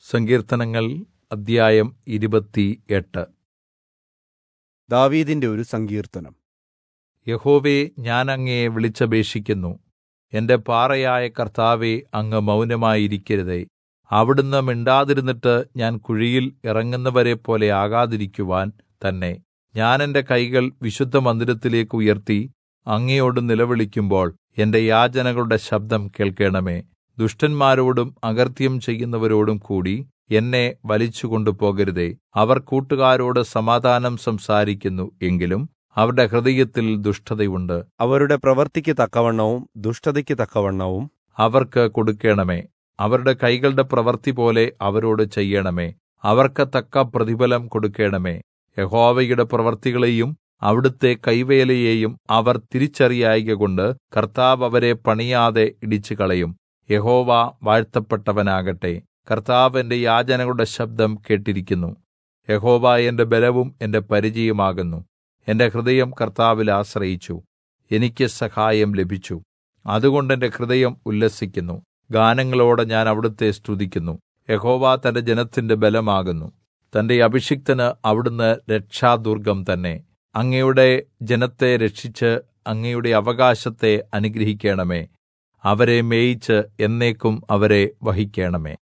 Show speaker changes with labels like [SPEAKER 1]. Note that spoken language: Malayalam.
[SPEAKER 1] സങ്കീർത്തനങ്ങൾ അദ്ധ്യായം ഇരുപത്തിയെട്ട്
[SPEAKER 2] ദാവീദിന്റെ ഒരു സങ്കീർത്തനം
[SPEAKER 1] യഹോവേ ഞാൻ അങ്ങയെ വിളിച്ചപേക്ഷിക്കുന്നു എന്റെ പാറയായ കർത്താവേ അങ്ങ് മൗനമായിരിക്കരുതേ അവിടുന്ന് മിണ്ടാതിരുന്നിട്ട് ഞാൻ കുഴിയിൽ ഇറങ്ങുന്നവരെപ്പോലെ ആകാതിരിക്കുവാൻ തന്നെ ഞാൻ എന്റെ കൈകൾ വിശുദ്ധമന്ദിരത്തിലേക്ക് ഉയർത്തി അങ്ങയോട് നിലവിളിക്കുമ്പോൾ എന്റെ യാചനകളുടെ ശബ്ദം കേൾക്കണമേ ദുഷ്ടന്മാരോടും അകൃത്യം ചെയ്യുന്നവരോടും കൂടി എന്നെ വലിച്ചുകൊണ്ടു പോകരുതേ അവർ കൂട്ടുകാരോട് സമാധാനം സംസാരിക്കുന്നു എങ്കിലും അവരുടെ ഹൃദയത്തിൽ ദുഷ്ടതയുണ്ട്
[SPEAKER 2] അവരുടെ പ്രവൃത്തിക്ക് തക്കവണ്ണവും ദുഷ്ടതയ്ക്ക് തക്കവണ്ണവും
[SPEAKER 1] അവർക്ക് കൊടുക്കണമേ അവരുടെ കൈകളുടെ പ്രവൃത്തി പോലെ അവരോട് ചെയ്യണമേ അവർക്ക് തക്ക പ്രതിഫലം കൊടുക്കണമേ യഹോവയുടെ പ്രവൃത്തികളെയും അവിടുത്തെ കൈവേലയെയും അവർ തിരിച്ചറിയായ്കകൊണ്ട് കർത്താവ് അവരെ പണിയാതെ ഇടിച്ചുകളയും യഹോവ വാഴ്ത്തപ്പെട്ടവനാകട്ടെ കർത്താവ് എന്റെ യാചനകളുടെ ശബ്ദം കേട്ടിരിക്കുന്നു യഹോവ എന്റെ ബലവും എന്റെ പരിചയമാകുന്നു എന്റെ ഹൃദയം കർത്താവിൽ ആശ്രയിച്ചു എനിക്ക് സഹായം ലഭിച്ചു അതുകൊണ്ട് എന്റെ ഹൃദയം ഉല്ലസിക്കുന്നു ഗാനങ്ങളോടെ ഞാൻ അവിടുത്തെ സ്തുതിക്കുന്നു യഹോവ തന്റെ ജനത്തിന്റെ ബലമാകുന്നു തന്റെ അഭിഷിക്തന് അവിടുന്ന് രക്ഷാദുർഗം തന്നെ അങ്ങയുടെ ജനത്തെ രക്ഷിച്ച് അങ്ങയുടെ അവകാശത്തെ അനുഗ്രഹിക്കണമേ അവരെ മേയിച്ച് എന്നേക്കും അവരെ വഹിക്കണമേ